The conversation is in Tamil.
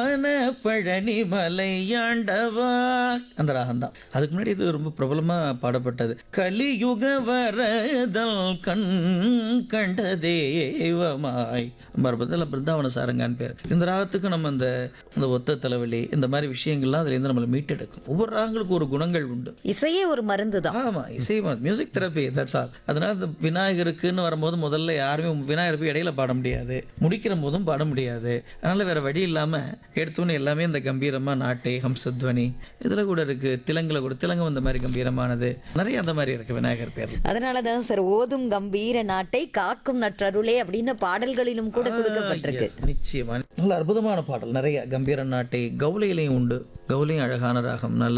ஞான பழனி மலையாண்டவா அந்த ராகம் தான் அதுக்கு முன்னாடி இது ரொம்ப பிரபலமா பாடப்பட்டது கலியுக வரதல் கண் கண்ட தேவமாய் மரபத்தில் பிருந்தாவன சாரங்கான்னு பேர் இந்த ராகத்துக்கு நம்ம அந்த அந்த ஒத்த தலைவலி இந்த மாதிரி விஷயங்கள்லாம் அதுலேருந்து நம்மளை மீட்டெடுக்கும் ஒவ்வொரு ராகங்களுக்கும் ஒரு குணங்கள் உண்டு இசையே ஒரு மருந்து தான் ஆமா இசை மியூசிக் தெரப்பி தட்ஸ் ஆல் அதனால இந்த விநாயகருக்குன்னு வரும்போது முதல்ல யாருமே விநாயகர் போய் இடையில பாட முடியாது முடிக்கிற போதும் பாட முடியாது அதனால வேற வழி இல்லாம எடுத்தோன்னு எல்லாமே இந்த கம்பீரமா நாட்டை ஹம்சத்வனி இதுல கூட இருக்கு திலங்குல கூட திலங்கம் இந்த மாதிரி கம்பீரமான நிறைய அந்த மாதிரி இருக்கு விநாயகர் பேர்ல அதனால தான் சார் ஓதும் கம்பீர நாட்டை காக்கும் நற்றருளே அப்படின்னு பாடல்களிலும் கூட கொடுக்கப்பட்டிருக்கு Yes, நிச்சயமா நல்ல அற்புதமான பாடல் நிறைய கம்பீர நாட்டை கவுலையிலையும் உண்டு கவுலையும் அழகான ராகம் நல்ல